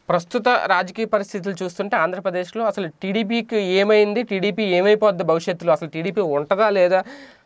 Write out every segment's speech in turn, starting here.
ప్రస్తుత రాజకీయ పరిస్థితులు చూస్తుంటే ఆంధ్రప్రదేశ్లో అసలు టీడీపీకి ఏమైంది టీడీపీ ఏమైపోద్ది భవిష్యత్తులో అసలు టీడీపీ ఉంటుందా లేదా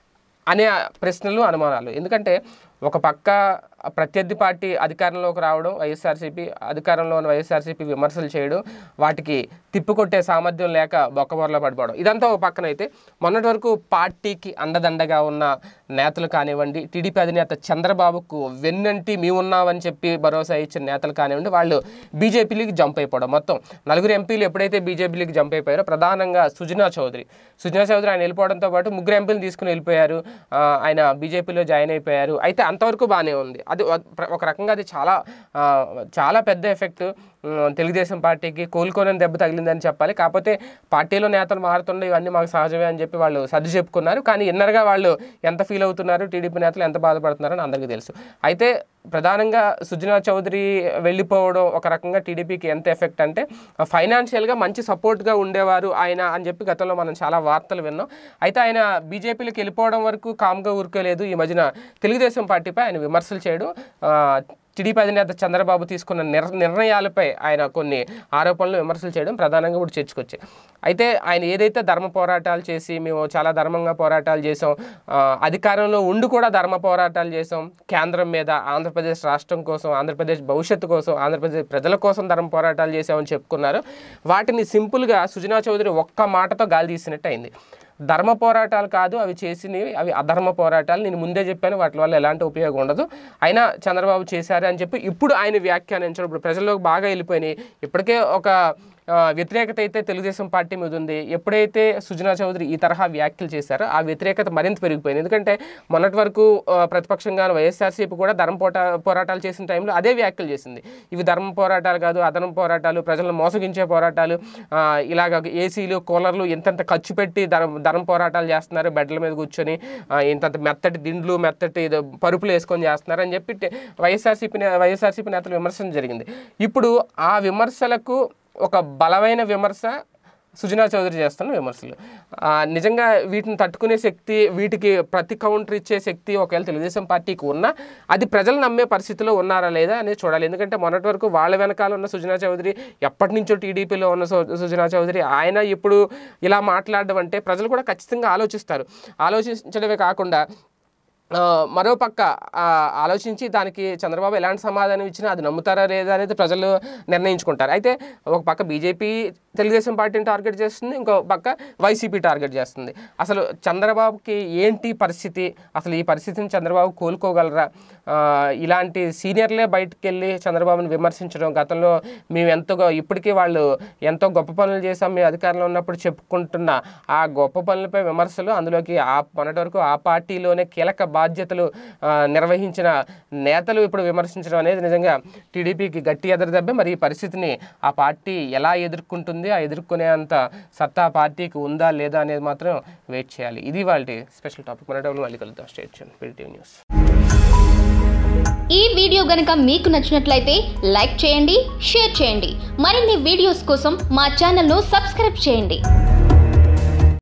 అనే ప్రశ్నలు అనుమానాలు ఎందుకంటే ఒక పక్క ప్రత్యర్థి పార్టీ అధికారంలోకి రావడం వైఎస్ఆర్సీపీ అధికారంలో ఉన్న వైఎస్ఆర్సీపీ విమర్శలు చేయడం వాటికి తిప్పికొట్టే సామర్థ్యం లేక బొక్కబొరలో పడిపోవడం ఇదంతా ఒక పక్కన అయితే మొన్నటి వరకు పార్టీకి అండదండగా ఉన్న నేతలు కానివ్వండి టీడీపీ అధినేత చంద్రబాబుకు వెన్నంటి మేము ఉన్నామని చెప్పి భరోసా ఇచ్చిన నేతలు కానివ్వండి వాళ్ళు బీజేపీలోకి జంప్ అయిపోవడం మొత్తం నలుగురు ఎంపీలు ఎప్పుడైతే బీజేపీలోకి జంప్ అయిపోయారో ప్రధానంగా సుజనా చౌదరి సుజనా చౌదరి ఆయన వెళ్ళిపోవడంతో పాటు ముగ్గురు ఎంపీలు తీసుకుని వెళ్ళిపోయారు ఆ, ఆయన బీజేపీలో జాయిన్ అయిపోయారు అయితే అంతవరకు బాగానే ఉంది అది ఒక- ఒక రకంగా అది చాలా ఆ, చాలా పెద్ద ఎఫెక్ట్ ఉమ్, తెలుగుదేశం పార్టీకి కోలుకోనని దెబ్బ తగిలిందని చెప్పాలి కాకపోతే పార్టీలో నేతలు మారుతుండే ఇవన్నీ మాకు సహజమే అని చెప్పి వాళ్ళు సర్ది చెప్పుకున్నారు కానీ ఇన్నర్గా వాళ్ళు ఎంత ఫీల్ అవుతున్నారు టీడీపీ నేతలు ఎంత బాధపడుతున్నారని అందరికీ తెలుసు అయితే ప్రధానంగా సుజనా చౌదరి వెళ్ళిపోవడం ఒక రకంగా టీడీపీకి ఎంత ఎఫెక్ట్ అంటే ఫైనాన్షియల్గా మంచి సపోర్ట్గా ఉండేవారు ఆయన అని చెప్పి గతంలో మనం చాలా వార్తలు విన్నాం అయితే ఆయన బీజేపీలోకి వెళ్ళిపోవడం వరకు కామ్గా ఊరుకోలేదు ఈ మధ్యన తెలుగుదేశం పార్టీపై ఆయన విమర్శలు చేయడం ఆ, టీడీపీ అధినేత చంద్రబాబు తీసుకున్న నిర్ నిర్ణయాలపై ఆయన కొన్ని ఆరోపణలు విమర్శలు చేయడం ప్రధానంగా ఇప్పుడు చర్చకొచ్చాయి అయితే ఆయన ఏదైతే ధర్మ పోరాటాలు చేసి మేము చాలా ధర్మంగా పోరాటాలు చేసాం ఆ, అధికారంలో ఉండి కూడా ధర్మ పోరాటాలు చేసాం కేంద్రం మీద ఆంధ్రప్రదేశ్ రాష్ట్రం కోసం ఆంధ్రప్రదేశ్ భవిష్యత్తు కోసం ఆంధ్రప్రదేశ్ ప్రజల కోసం ధర్మ పోరాటాలు చేసామని చెప్పుకున్నారు వాటిని సింపుల్గా సుజనా చౌదరి ఒక్క మాటతో గాలి తీసినట్టు అయింది ధర్మ పోరాటాలు కాదు అవి చేసినవి అవి అధర్మ పోరాటాలు నేను ముందే చెప్పాను వాటి వల్ల ఎలాంటి ఉపయోగం ఉండదు అయినా చంద్రబాబు చేశారు అని చెప్పి ఇప్పుడు ఆయన వ్యాఖ్యానించడం ఇప్పుడు ప్రజల్లోకి బాగా వెళ్ళిపోయినాయి ఇప్పటికే ఒక ఆ, వ్యతిరేకత అయితే తెలుగుదేశం పార్టీ మీద ఉంది ఎప్పుడైతే సుజనా చౌదరి ఈ తరహా వ్యాఖ్యలు చేశారో ఆ వ్యతిరేకత మరింత పెరిగిపోయింది ఎందుకంటే మొన్నటి వరకు ఆ, ప్రతిపక్షంగా వైఎస్ఆర్సీపీ కూడా ధర్మ పోటా పోరాటాలు చేసిన టైంలో అదే వ్యాఖ్యలు చేసింది ఇవి ధర్మ పోరాటాలు కాదు అదనం పోరాటాలు ప్రజలను మోసగించే పోరాటాలు ఆ, ఇలాగ ఏసీలు కూలర్లు ఇంతంత ఖర్చు పెట్టి ధర్మ ధర్మ పోరాటాలు చేస్తున్నారు బెడ్ల మీద కూర్చొని ఆ, ఇంతంత మెత్తటి దిండ్లు మెత్తటి ఏదో పరుపులు వేసుకొని చేస్తున్నారు అని చెప్పి టే- వైఎస్ఆర్సీపీ నే- వైఎస్ఆర్సీపీ నేతలు విమర్శన జరిగింది ఇప్పుడు ఆ విమర్శలకు ఒక బలమైన విమర్శ సుజనా చౌదరి చేస్తున్న విమర్శలు ఆ, నిజంగా వీటిని తట్టుకునే శక్తి వీటికి ప్రతి కౌంటర్ ఇచ్చే శక్తి ఒకవేళ తెలుగుదేశం పార్టీకి ఉన్నా అది ప్రజలు నమ్మే పరిస్థితిలో ఉన్నారా లేదా అనేది చూడాలి ఎందుకంటే మొన్నటి వరకు వాళ్ళ వెనకాల ఉన్న సుజనా చౌదరి ఎప్పటి నుంచో టీడీపీలో ఉన్న సు- సుజనా చౌదరి ఆయన ఇప్పుడు ఇలా మాట్లాడడం అంటే ప్రజలు కూడా ఖచ్చితంగా ఆలోచిస్తారు ఆలోచించడమే కాకుండా ఆ, మరోపక్క ఆ, ఆలోచించి దానికి చంద్రబాబు ఎలాంటి సమాధానం ఇచ్చినా అది నమ్ముతారా లేదా అనేది ప్రజలు నిర్ణయించుకుంటారు అయితే ఒక పక్క బీజేపీ తెలుగుదేశం పార్టీని టార్గెట్ చేస్తుంది ఇంకో పక్క వైసీపీ టార్గెట్ చేస్తుంది అసలు చంద్రబాబుకి ఏంటి పరిస్థితి అసలు ఈ పరిస్థితిని చంద్రబాబు కోలుకోగలరా ఆ, ఇలాంటి సీనియర్లే బయటకు వెళ్ళి చంద్రబాబుని విమర్శించడం గతంలో మేము ఎంతో గొ- ఇప్పటికీ వాళ్ళు ఎంతో గొప్ప పనులు చేసాం మేము అధికారంలో ఉన్నప్పుడు చెప్పుకుంటున్న ఆ గొప్ప పనులపై విమర్శలు అందులోకి ఆ మొన్నటి వరకు ఆ పార్టీలోనే కీలక బాధ్యతలు ఆ, నిర్వహించిన నేతలు ఇప్పుడు విమర్శించడం అనేది నిజంగా టీడీపీకి గట్టి ఎదురుదెబ్బే మరి ఈ పరిస్థితిని ఆ పార్టీ ఎలా ఎదుర్కొంటుంది ఆ ఎదుర్కొనే అంత సత్తా ఆ పార్టీకి ఉందా లేదా అనేది మాత్రం వెయిట్ చేయాలి ఇది వాళ్ళ స్పెషల్ టాపిక్ మన డబ్బులు మళ్ళీ కలుద్దాం స్టేట్ పిలిటీ న్యూస్ ఈ వీడియో గనుక మీకు నచ్చినట్లయితే లైక్ చేయండి షేర్ చేయండి మరిన్ని వీడియోస్ కోసం మా ఛానల్ను సబ్స్క్రైబ్ చేయండి